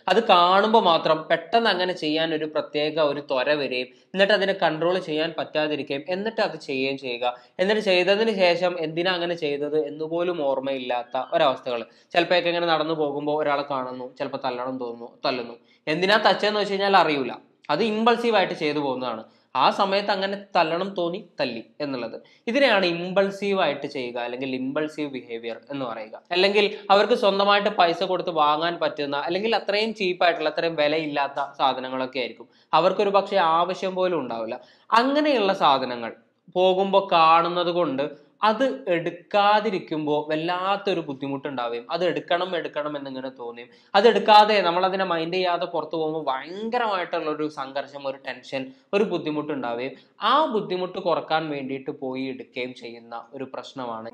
അത് കാണുമ്പോൾ മാത്രം പെട്ടെന്ന് അങ്ങനെ ചെയ്യാൻ ഒരു പ്രത്യേക ഒരു ത്വര വരികയും എന്നിട്ട് അതിനെ കൺട്രോൾ ചെയ്യാൻ പറ്റാതിരിക്കുകയും എന്നിട്ട് അത് ചെയ്യുകയും ചെയ്യുക എന്നിട്ട് ചെയ്തതിന് ശേഷം എന്തിനാ അങ്ങനെ ചെയ്തത് എന്നുപോലും ഓർമ്മയില്ലാത്ത ഒരവസ്ഥകൾ ചിലപ്പോഴൊക്കെ ഇങ്ങനെ നടന്നു പോകുമ്പോൾ ഒരാളെ കാണുന്നു ചിലപ്പോൾ തല്ലണം തോന്നുന്നു തല്ലുന്നു എന്തിനാ തച്ചെന്ന് വെച്ച് കഴിഞ്ഞാൽ അറിയില്ല അത് ഇമ്പൾസീവ് ആയിട്ട് ചെയ്തു പോകുന്നതാണ് ആ സമയത്ത് അങ്ങനെ തല്ലണം തോന്നി തല്ലി എന്നുള്ളത് ഇതിനെയാണ് ഇമ്പൾസീവ് ആയിട്ട് ചെയ്യുക അല്ലെങ്കിൽ ഇമ്പൾസീവ് ബിഹേവിയർ എന്ന് പറയുക അല്ലെങ്കിൽ അവർക്ക് സ്വന്തമായിട്ട് പൈസ കൊടുത്ത് വാങ്ങാൻ പറ്റുന്ന അല്ലെങ്കിൽ അത്രയും ചീപ്പായിട്ടുള്ള അത്രയും വിലയില്ലാത്ത സാധനങ്ങളൊക്കെ ആയിരിക്കും അവർക്കൊരു പക്ഷേ ആവശ്യം പോലും ഉണ്ടാവില്ല അങ്ങനെയുള്ള സാധനങ്ങൾ പോകുമ്പോൾ കാണുന്നത് കൊണ്ട് അത് എടുക്കാതിരിക്കുമ്പോൾ വല്ലാത്തൊരു ബുദ്ധിമുട്ടുണ്ടാവുകയും അത് എടുക്കണം എടുക്കണം എന്നിങ്ങനെ തോന്നിയും അത് എടുക്കാതെ നമ്മൾ അതിനെ മൈൻഡ് ചെയ്യാതെ പുറത്തു പോകുമ്പോൾ ഭയങ്കരമായിട്ടുള്ള ഒരു സംഘർഷം ഒരു ടെൻഷൻ ഒരു ബുദ്ധിമുട്ടുണ്ടാവുകയും ആ ബുദ്ധിമുട്ട് കുറക്കാൻ വേണ്ടിയിട്ട് പോയി എടുക്കുകയും ചെയ്യുന്ന ഒരു പ്രശ്നമാണ്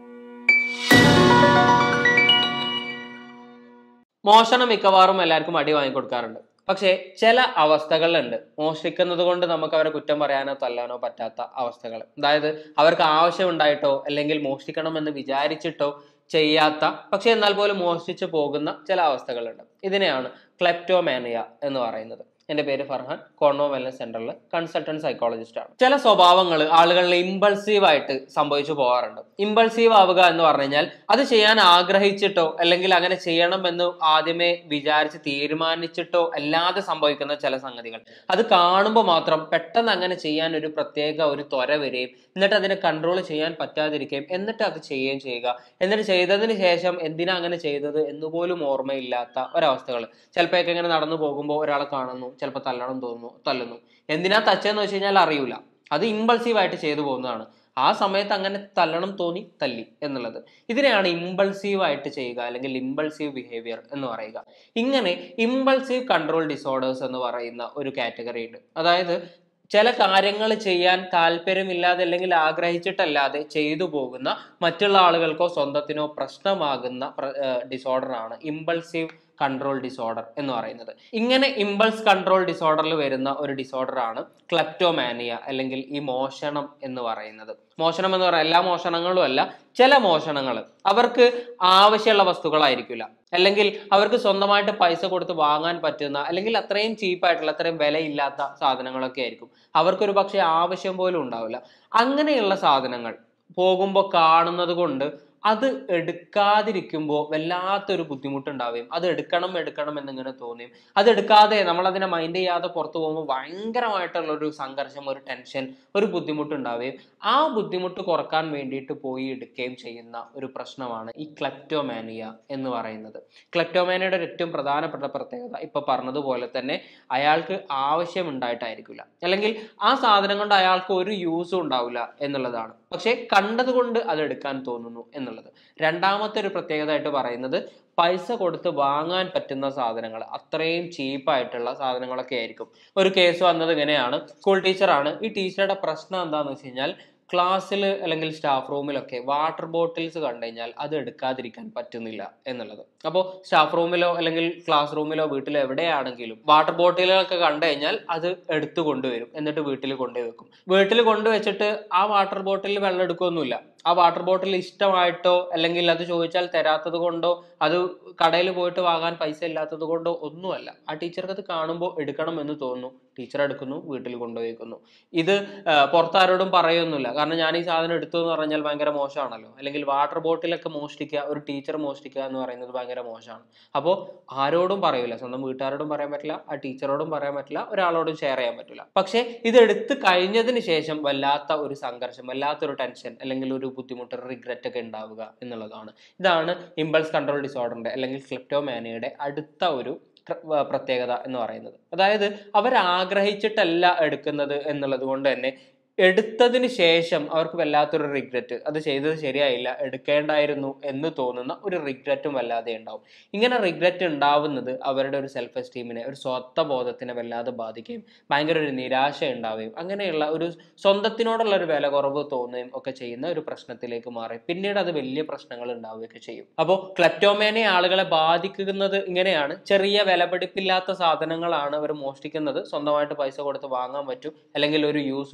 മോഷണം മിക്കവാറും എല്ലാവർക്കും അടി വാങ്ങിക്കൊടുക്കാറുണ്ട് പക്ഷേ ചില അവസ്ഥകളുണ്ട് മോഷ്ടിക്കുന്നത് കൊണ്ട് നമുക്ക് അവരെ കുറ്റം പറയാനോ തല്ലാനോ പറ്റാത്ത അവസ്ഥകൾ അതായത് അവർക്ക് ആവശ്യമുണ്ടായിട്ടോ അല്ലെങ്കിൽ മോഷ്ടിക്കണമെന്ന് വിചാരിച്ചിട്ടോ ചെയ്യാത്ത പക്ഷെ എന്നാൽ പോലും മോഷ്ടിച്ചു പോകുന്ന ചില അവസ്ഥകളുണ്ട് ഇതിനെയാണ് ക്ലെപ്റ്റോമാനിയ എന്ന് പറയുന്നത് എൻ്റെ പേര് ഫർഹാൻ കോൺവോ വെൽനസ് സെന്ററിൽ കൺസൾട്ടന്റ് സൈക്കോളജിസ്റ്റ് ആണ് ചില സ്വഭാവങ്ങൾ ആളുകളിൽ ഇമ്പൾസീവ് ആയിട്ട് സംഭവിച്ചു പോകാറുണ്ട് ഇമ്പൾസീവ് ആവുക എന്ന് പറഞ്ഞു കഴിഞ്ഞാൽ അത് ചെയ്യാൻ ആഗ്രഹിച്ചിട്ടോ അല്ലെങ്കിൽ അങ്ങനെ ചെയ്യണമെന്ന് ആദ്യമേ വിചാരിച്ച് തീരുമാനിച്ചിട്ടോ അല്ലാതെ സംഭവിക്കുന്ന ചില സംഗതികൾ അത് കാണുമ്പോൾ മാത്രം പെട്ടെന്ന് അങ്ങനെ ചെയ്യാൻ ഒരു പ്രത്യേക ഒരു ത്വര വരികയും എന്നിട്ട് അതിനെ കൺട്രോൾ ചെയ്യാൻ പറ്റാതിരിക്കുകയും എന്നിട്ട് അത് ചെയ്യുകയും ചെയ്യുക എന്നിട്ട് ചെയ്തതിന് ശേഷം എന്തിനാ അങ്ങനെ ചെയ്തത് എന്നുപോലും ഓർമ്മയില്ലാത്ത ഒരവസ്ഥകൾ ചിലപ്പോഴൊക്കെ ഇങ്ങനെ നടന്നു പോകുമ്പോൾ ഒരാളെ കാണുന്നു ചിലപ്പോൾ തല്ലണം തോന്നുന്നു തല്ലുന്നു എന്തിനാ തച്ചെന്ന് വെച്ച് കഴിഞ്ഞാൽ അറിയില്ല അത് ഇമ്പൾസീവ് ആയിട്ട് ചെയ്തു പോകുന്നതാണ് ആ സമയത്ത് അങ്ങനെ തല്ലണം തോന്നി തല്ലി എന്നുള്ളത് ഇതിനെയാണ് ഇമ്പൾസീവ് ആയിട്ട് ചെയ്യുക അല്ലെങ്കിൽ ഇമ്പൾസീവ് ബിഹേവിയർ എന്ന് പറയുക ഇങ്ങനെ ഇമ്പൾസീവ് കൺട്രോൾ ഡിസോർഡേഴ്സ് എന്ന് പറയുന്ന ഒരു കാറ്റഗറി ഉണ്ട് അതായത് ചില കാര്യങ്ങൾ ചെയ്യാൻ താല്പര്യമില്ലാതെ അല്ലെങ്കിൽ ആഗ്രഹിച്ചിട്ടല്ലാതെ ചെയ്തു പോകുന്ന മറ്റുള്ള ആളുകൾക്കോ സ്വന്തത്തിനോ പ്രശ്നമാകുന്ന ഡിസോർഡർ ആണ് ഇമ്പൾസീവ് കൺട്രോൾ ഡിസോർഡർ എന്ന് പറയുന്നത് ഇങ്ങനെ ഇമ്പൾസ് കൺട്രോൾ ഡിസോർഡറിൽ വരുന്ന ഒരു ഡിസോർഡർ ആണ് ക്ലെപ്റ്റോമാനിയ അല്ലെങ്കിൽ ഈ മോഷണം എന്ന് പറയുന്നത് മോഷണം എന്ന് പറയുന്ന എല്ലാ മോഷണങ്ങളും അല്ല ചില മോഷണങ്ങൾ അവർക്ക് ആവശ്യമുള്ള വസ്തുക്കളായിരിക്കില്ല അല്ലെങ്കിൽ അവർക്ക് സ്വന്തമായിട്ട് പൈസ കൊടുത്ത് വാങ്ങാൻ പറ്റുന്ന അല്ലെങ്കിൽ അത്രയും ചീപ്പായിട്ടുള്ള അത്രയും വിലയില്ലാത്ത സാധനങ്ങളൊക്കെ ആയിരിക്കും അവർക്കൊരു പക്ഷേ ആവശ്യം പോലും ഉണ്ടാവില്ല അങ്ങനെയുള്ള സാധനങ്ങൾ പോകുമ്പോൾ കാണുന്നത് കൊണ്ട് അത് എടുക്കാതിരിക്കുമ്പോൾ വല്ലാത്തൊരു ബുദ്ധിമുട്ടുണ്ടാവുകയും അത് എടുക്കണം എടുക്കണം എന്നിങ്ങനെ തോന്നിയും അത് എടുക്കാതെ നമ്മൾ അതിനെ മൈൻഡ് ചെയ്യാതെ പുറത്തു പോകുമ്പോൾ ഭയങ്കരമായിട്ടുള്ള ഒരു സംഘർഷം ഒരു ടെൻഷൻ ഒരു ബുദ്ധിമുട്ടുണ്ടാവുകയും ആ ബുദ്ധിമുട്ട് കുറക്കാൻ വേണ്ടിയിട്ട് പോയി എടുക്കുകയും ചെയ്യുന്ന ഒരു പ്രശ്നമാണ് ഈ ക്ലെപ്റ്റോമാനിയ എന്ന് പറയുന്നത് ക്ലെപ്റ്റോമാനിയയുടെ ഏറ്റവും പ്രധാനപ്പെട്ട പ്രത്യേകത ഇപ്പൊ പറഞ്ഞതുപോലെ തന്നെ അയാൾക്ക് ആവശ്യമുണ്ടായിട്ടായിരിക്കില്ല അല്ലെങ്കിൽ ആ സാധനം കൊണ്ട് അയാൾക്ക് ഒരു യൂസും ഉണ്ടാവില്ല എന്നുള്ളതാണ് പക്ഷേ കണ്ടതുകൊണ്ട് അത് എടുക്കാൻ തോന്നുന്നു എന്നുള്ളത് രണ്ടാമത്തെ ഒരു പ്രത്യേകത ആയിട്ട് പറയുന്നത് പൈസ കൊടുത്ത് വാങ്ങാൻ പറ്റുന്ന സാധനങ്ങൾ അത്രയും ചീപ്പായിട്ടുള്ള സാധനങ്ങളൊക്കെ ആയിരിക്കും ഒരു കേസ് വന്നത് ഇങ്ങനെയാണ് സ്കൂൾ ടീച്ചറാണ് ഈ ടീച്ചറുടെ പ്രശ്നം എന്താണെന്ന് വെച്ച് കഴിഞ്ഞാൽ ക്ലാസ്സിൽ അല്ലെങ്കിൽ സ്റ്റാഫ് റൂമിലൊക്കെ വാട്ടർ ബോട്ടിൽസ് കണ്ടു കഴിഞ്ഞാൽ അത് എടുക്കാതിരിക്കാൻ പറ്റുന്നില്ല എന്നുള്ളത് അപ്പോൾ സ്റ്റാഫ് റൂമിലോ അല്ലെങ്കിൽ ക്ലാസ് റൂമിലോ വീട്ടിലോ എവിടെയാണെങ്കിലും വാട്ടർ ബോട്ടിലുകളൊക്കെ കണ്ടു കഴിഞ്ഞാൽ അത് എടുത്തു കൊണ്ടുവരും എന്നിട്ട് വീട്ടിൽ കൊണ്ടുപോയി വെക്കും വീട്ടിൽ കൊണ്ടുവച്ചിട്ട് ആ വാട്ടർ ബോട്ടിലിൽ വെള്ളം എടുക്കുകയൊന്നുമില്ല ആ വാട്ടർ ബോട്ടിൽ ഇഷ്ടമായിട്ടോ അല്ലെങ്കിൽ അത് ചോദിച്ചാൽ തരാത്തത് കൊണ്ടോ അത് കടയിൽ പോയിട്ട് വാങ്ങാൻ പൈസ ഇല്ലാത്തത് കൊണ്ടോ ഒന്നുമല്ല ആ ടീച്ചർക്ക് അത് കാണുമ്പോൾ എടുക്കണം എന്ന് തോന്നുന്നു ടീച്ചർ എടുക്കുന്നു വീട്ടിൽ കൊണ്ടുപോയി വെക്കുന്നു ഇത് ആ, പുറത്താരോടും പറയൊന്നുമില്ല കാരണം ഞാൻ ഈ സാധനം എടുത്തു എന്ന് പറഞ്ഞാൽ ഭയങ്കര മോശമാണല്ലോ അല്ലെങ്കിൽ വാട്ടർ ബോട്ടിലൊക്കെ മോഷ്ടിക്കുക ഒരു ടീച്ചർ മോഷ്ടിക്കുക എന്ന് പറയുന്നത് ഭയങ്കര മോശമാണ് അപ്പോൾ ആരോടും പറയില്ല സ്വന്തം വീട്ടുകാരോടും പറയാൻ പറ്റില്ല ആ ടീച്ചറോടും പറയാൻ പറ്റില്ല ഒരാളോടും ഷെയർ ചെയ്യാൻ പറ്റില്ല പക്ഷേ ഇത് എടുത്ത് കഴിഞ്ഞതിന് ശേഷം വല്ലാത്ത ഒരു സംഘർഷം വല്ലാത്തൊരു ടെൻഷൻ അല്ലെങ്കിൽ ഒരു ബുദ്ധിമുട്ട് റിഗ്രറ്റ് ഒക്കെ ഉണ്ടാവുക എന്നുള്ളതാണ് ഇതാണ് ഇമ്പൾസ് കൺട്രോൾ ഡിസോർഡറിന്റെ അല്ലെങ്കിൽ ക്ലിപ്റ്റോമാനിയുടെ അടുത്ത ഒരു പ്ര- വ- പ്രത്യേകത എന്ന് പറയുന്നത് അതായത് അവർ ആഗ്രഹിച്ചിട്ടല്ല എടുക്കുന്നത് എന്നുള്ളത് കൊണ്ട് തന്നെ എടുത്തതിന് ശേഷം അവർക്ക് വല്ലാത്തൊരു റിഗ്രറ്റ് അത് ചെയ്തത് ശരിയായില്ല എടുക്കേണ്ടായിരുന്നു എന്ന് തോന്നുന്ന ഒരു റിഗ്രറ്റും വല്ലാതെ ഉണ്ടാവും ഇങ്ങനെ റിഗ്രറ്റ് ഉണ്ടാവുന്നത് അവരുടെ ഒരു സെൽഫ് എസ്റ്റീമിനെ ഒരു സ്വത്വബോധത്തിനെ വല്ലാതെ ബാധിക്കുകയും ഭയങ്കര ഒരു നിരാശ ഉണ്ടാവുകയും അങ്ങനെയുള്ള ഒരു സ്വന്തത്തിനോടുള്ള ഒരു വില കുറവ് തോന്നുകയും ഒക്കെ ചെയ്യുന്ന ഒരു പ്രശ്നത്തിലേക്ക് മാറി പിന്നീട് അത് വലിയ പ്രശ്നങ്ങൾ ഉണ്ടാവുകയൊക്കെ ചെയ്യും അപ്പോൾ ക്ലെപ്റ്റോമേനെ ആളുകളെ ബാധിക്കുന്നത് ഇങ്ങനെയാണ് ചെറിയ വിലപിടിപ്പില്ലാത്ത സാധനങ്ങളാണ് അവർ മോഷ്ടിക്കുന്നത് സ്വന്തമായിട്ട് പൈസ കൊടുത്ത് വാങ്ങാൻ പറ്റും അല്ലെങ്കിൽ ഒരു യൂസും ഇല്ലാത്ത സാധനം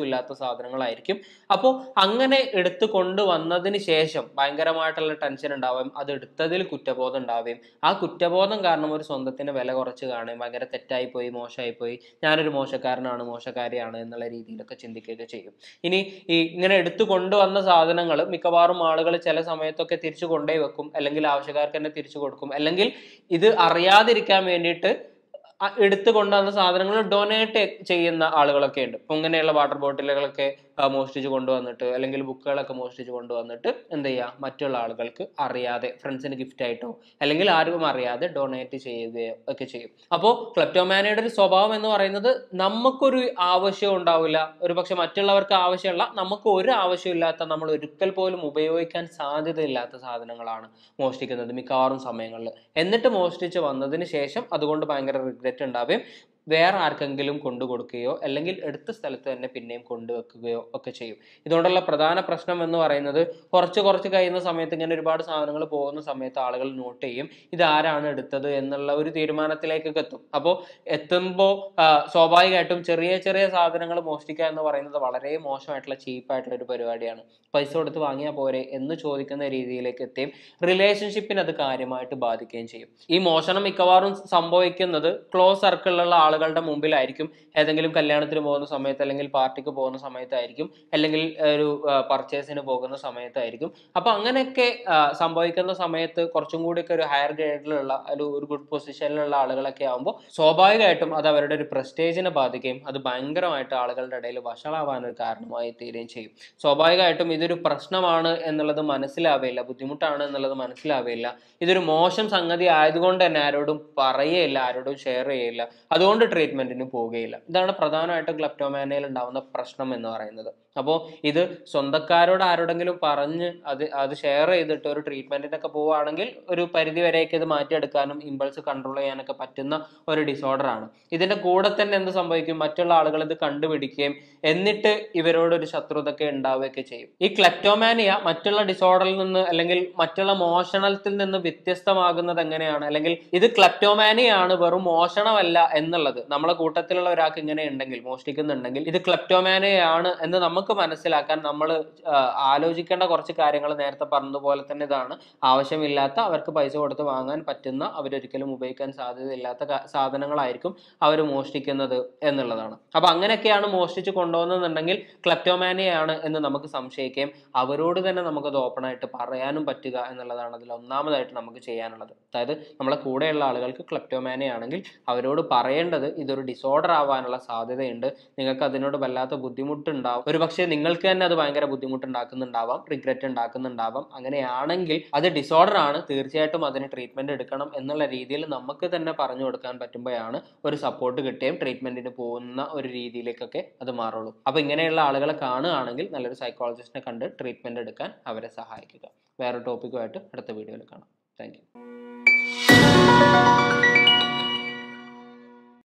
സാധനങ്ങളായിരിക്കും അപ്പോൾ അങ്ങനെ എടുത്തു കൊണ്ടുവന്നതിന് ശേഷം ഭയങ്കരമായിട്ടുള്ള ടെൻഷൻ ഉണ്ടാവുകയും അത് എടുത്തതിൽ കുറ്റബോധം ഉണ്ടാവുകയും ആ കുറ്റബോധം കാരണം ഒരു സ്വന്തത്തിന് വില കുറച്ച് കാണുകയും ഭയങ്കര തെറ്റായി പോയി മോശമായി പോയി ഞാനൊരു മോശക്കാരനാണ് മോശക്കാരിയാണ് എന്നുള്ള രീതിയിലൊക്കെ ചിന്തിക്കുകയൊക്കെ ചെയ്യും ഇനി ഈ ഇങ്ങനെ എടുത്തു കൊണ്ടുവന്ന സാധനങ്ങൾ മിക്കവാറും ആളുകൾ ചില സമയത്തൊക്കെ തിരിച്ചു കൊണ്ടേ വെക്കും അല്ലെങ്കിൽ ആവശ്യക്കാർക്ക് തന്നെ തിരിച്ചു കൊടുക്കും അല്ലെങ്കിൽ ഇത് അറിയാതിരിക്കാൻ വേണ്ടിയിട്ട് അ- എടുത്തു കൊണ്ടുവന്ന സാധനങ്ങൾ ഡൊനേറ്റ് ചെയ്യുന്ന ആളുകളൊക്കെ ഉണ്ട് ഇപ്പൊ ഇങ്ങനെയുള്ള വാട്ടർ ബോട്ടിലുകളൊക്കെ ആ, മോഷ്ടിച്ച് കൊണ്ടുവന്നിട്ട് അല്ലെങ്കിൽ ബുക്കുകളൊക്കെ മോഷ്ടിച്ച് കൊണ്ടുവന്നിട്ട് എന്ത് ചെയ്യുക മറ്റുള്ള ആളുകൾക്ക് അറിയാതെ ഫ്രണ്ട്സിന് ഗിഫ്റ്റ് ആയിട്ടോ അല്ലെങ്കിൽ ആരും അറിയാതെ ഡൊണേറ്റ് ചെയ്യുകയോ ഒക്കെ ചെയ്യും അപ്പോൾ ക്ലെപ്റ്റോമാനയുടെ ഒരു സ്വഭാവം എന്ന് പറയുന്നത് നമുക്കൊരു ആവശ്യം ഉണ്ടാവില്ല ഒരു പക്ഷെ മറ്റുള്ളവർക്ക് ആവശ്യമുള്ള നമുക്ക് ഒരു ആവശ്യമില്ലാത്ത നമ്മൾ ഒരിക്കൽ പോലും ഉപയോഗിക്കാൻ സാധ്യതയില്ലാത്ത സാധനങ്ങളാണ് മോഷ്ടിക്കുന്നത് മിക്കവാറും സമയങ്ങളിൽ എന്നിട്ട് മോഷ്ടിച്ച് വന്നതിന് ശേഷം അതുകൊണ്ട് ഭയങ്കര റിഗ്രറ്റ് ഉണ്ടാവുകയും വേറെ ആർക്കെങ്കിലും കൊണ്ടു കൊടുക്കുകയോ അല്ലെങ്കിൽ എടുത്ത സ്ഥലത്ത് തന്നെ പിന്നെയും കൊണ്ടുവെക്കുകയോ ഒക്കെ ചെയ്യും ഇതുകൊണ്ടുള്ള പ്രധാന പ്രശ്നം എന്ന് പറയുന്നത് കുറച്ച് കുറച്ച് കഴിയുന്ന സമയത്ത് ഇങ്ങനെ ഒരുപാട് സാധനങ്ങൾ പോകുന്ന സമയത്ത് ആളുകൾ നോട്ട് ചെയ്യും ഇത് ആരാണ് എടുത്തത് എന്നുള്ള ഒരു തീരുമാനത്തിലേക്കൊക്കെ എത്തും അപ്പോൾ എത്തുമ്പോൾ സ്വാഭാവികമായിട്ടും ചെറിയ ചെറിയ സാധനങ്ങൾ മോഷ്ടിക്കുക എന്ന് പറയുന്നത് വളരെ മോശമായിട്ടുള്ള ചീപ്പായിട്ടുള്ള ഒരു പരിപാടിയാണ് പൈസ കൊടുത്ത് വാങ്ങിയാൽ പോരെ എന്ന് ചോദിക്കുന്ന രീതിയിലേക്ക് എത്തുകയും റിലേഷൻഷിപ്പിന് അത് കാര്യമായിട്ട് ബാധിക്കുകയും ചെയ്യും ഈ മോഷണം മിക്കവാറും സംഭവിക്കുന്നത് ക്ലോസ് സർക്കിളിലുള്ള ആളുകളുടെ മുമ്പിലായിരിക്കും ഏതെങ്കിലും കല്യാണത്തിന് പോകുന്ന സമയത്ത് അല്ലെങ്കിൽ പാർട്ടിക്ക് പോകുന്ന സമയത്തായിരിക്കും അല്ലെങ്കിൽ ഒരു പർച്ചേസിന് പോകുന്ന സമയത്തായിരിക്കും അപ്പൊ അങ്ങനെയൊക്കെ ആ, സംഭവിക്കുന്ന സമയത്ത് കുറച്ചും കൂടിയൊക്കെ ഒരു ഹയർ ഗ്രേഡിലുള്ള ഒരു ഒരു ഗുഡ് പൊസിഷനിലുള്ള ആളുകളൊക്കെ ആകുമ്പോൾ സ്വാഭാവികമായിട്ടും അത് അവരുടെ ഒരു പ്രസ്റ്റേജിനെ ബാധിക്കുകയും അത് ഭയങ്കരമായിട്ട് ആളുകളുടെ ഇടയിൽ വഷളാവാൻ ഒരു കാരണമായി തീരുകയും ചെയ്യും സ്വാഭാവികമായിട്ടും ഇതൊരു പ്രശ്നമാണ് എന്നുള്ളത് മനസ്സിലാവുകയില്ല ബുദ്ധിമുട്ടാണ് എന്നുള്ളത് മനസ്സിലാവുകയില്ല ഇതൊരു മോശം സംഗതി ആയതുകൊണ്ട് തന്നെ ആരോടും പറയുകയില്ല ആരോടും ഷെയർ ചെയ്യില്ല അതുകൊണ്ട് ട്രീറ്റ്മെന്റിന് പോവുകയില്ല ഇതാണ് പ്രധാനമായിട്ടും ക്ലപ്റ്റോമാനയിൽ ഉണ്ടാവുന്ന പ്രശ്നം എന്ന് പറയുന്നത് അപ്പോൾ ഇത് സ്വന്തക്കാരോട് ആരോടെങ്കിലും പറഞ്ഞ് അത് അത് ഷെയർ ചെയ്തിട്ട് ഒരു ട്രീറ്റ്മെന്റിനൊക്കെ പോവുകയാണെങ്കിൽ ഒരു പരിധി വരെയൊക്കെ ഇത് മാറ്റിയെടുക്കാനും ഇമ്പൾസ് കൺട്രോൾ ചെയ്യാനൊക്കെ പറ്റുന്ന ഒരു ഡിസോർഡർ ആണ് ഇതിന്റെ കൂടെ തന്നെ എന്ത് സംഭവിക്കും മറ്റുള്ള ആളുകൾ ഇത് കണ്ടുപിടിക്കുകയും എന്നിട്ട് ഇവരോട് ഒരു ശത്രുതയൊക്കെ ഉണ്ടാവുകയൊക്കെ ചെയ്യും ഈ ക്ലെപ്റ്റോമാനിയ മറ്റുള്ള ഡിസോർഡറിൽ നിന്ന് അല്ലെങ്കിൽ മറ്റുള്ള മോഷണത്തിൽ നിന്ന് വ്യത്യസ്തമാകുന്നത് എങ്ങനെയാണ് അല്ലെങ്കിൽ ഇത് ക്ലെപ്റ്റോമാനിയാണ് വെറും മോഷണമല്ല എന്നുള്ളത് നമ്മളെ കൂട്ടത്തിലുള്ള ഒരാൾക്ക് ഇങ്ങനെ ഉണ്ടെങ്കിൽ മോഷ്ടിക്കുന്നുണ്ടെങ്കിൽ ഇത് ക്ലെപ്റ്റോമാനിയാണ് എന്ന് നമുക്ക് മനസ്സിലാക്കാൻ നമ്മൾ ആലോചിക്കേണ്ട കുറച്ച് കാര്യങ്ങൾ നേരത്തെ പറഞ്ഞതുപോലെ തന്നെ ഇതാണ് ആവശ്യമില്ലാത്ത അവർക്ക് പൈസ കൊടുത്ത് വാങ്ങാൻ പറ്റുന്ന അവരൊരിക്കലും ഉപയോഗിക്കാൻ സാധ്യതയില്ലാത്ത ക- സാധനങ്ങളായിരിക്കും അവർ മോഷ്ടിക്കുന്നത് എന്നുള്ളതാണ് അപ്പൊ അങ്ങനെയൊക്കെയാണ് മോഷ്ടിച്ച് കൊണ്ടുപോകുന്നുണ്ടെങ്കിൽ ക്ലെപ്റ്റോമാനിയാണ് എന്ന് നമുക്ക് സംശയിക്കുകയും അവരോട് തന്നെ നമുക്കത് ഓപ്പൺ ആയിട്ട് പറയാനും പറ്റുക എന്നുള്ളതാണ് അതിൽ ഒന്നാമതായിട്ട് നമുക്ക് ചെയ്യാനുള്ളത് അതായത് നമ്മളെ കൂടെയുള്ള ആളുകൾക്ക് ക്ലെപ്റ്റോമാനിയ ആണെങ്കിൽ അവരോട് പറയേണ്ടത് ഇതൊരു ഡിസോർഡർ ആവാനുള്ള സാധ്യതയുണ്ട് നിങ്ങൾക്ക് അതിനോട് വല്ലാത്ത ബുദ്ധിമുട്ടുണ്ടാവും ഒരു പക്ഷേ നിങ്ങൾക്ക് തന്നെ അത് ഭയങ്കര ബുദ്ധിമുട്ടുണ്ടാക്കുന്നുണ്ടാവാം റിഗ്രറ്റ് ഉണ്ടാക്കുന്നുണ്ടാവാം അങ്ങനെയാണെങ്കിൽ അത് ഡിസോർഡർ ആണ് തീർച്ചയായിട്ടും അതിന് ട്രീറ്റ്മെന്റ് എടുക്കണം എന്നുള്ള രീതിയിൽ നമുക്ക് തന്നെ പറഞ്ഞു കൊടുക്കാൻ പറ്റുമ്പോഴാണ് ഒരു സപ്പോർട്ട് കിട്ടുകയും ട്രീറ്റ്മെന്റിന് പോകുന്ന ഒരു രീതിയിലേക്കൊക്കെ അത് മാറുള്ളൂ അപ്പൊ ഇങ്ങനെയുള്ള ആളുകളെ കാണുകയാണെങ്കിൽ നല്ലൊരു സൈക്കോളജിസ്റ്റിനെ കണ്ട് ട്രീറ്റ്മെന്റ് എടുക്കാൻ അവരെ സഹായിക്കുക വേറെ ടോപ്പിക്കുമായിട്ട് അടുത്ത വീഡിയോയിൽ കാണാം താങ്ക്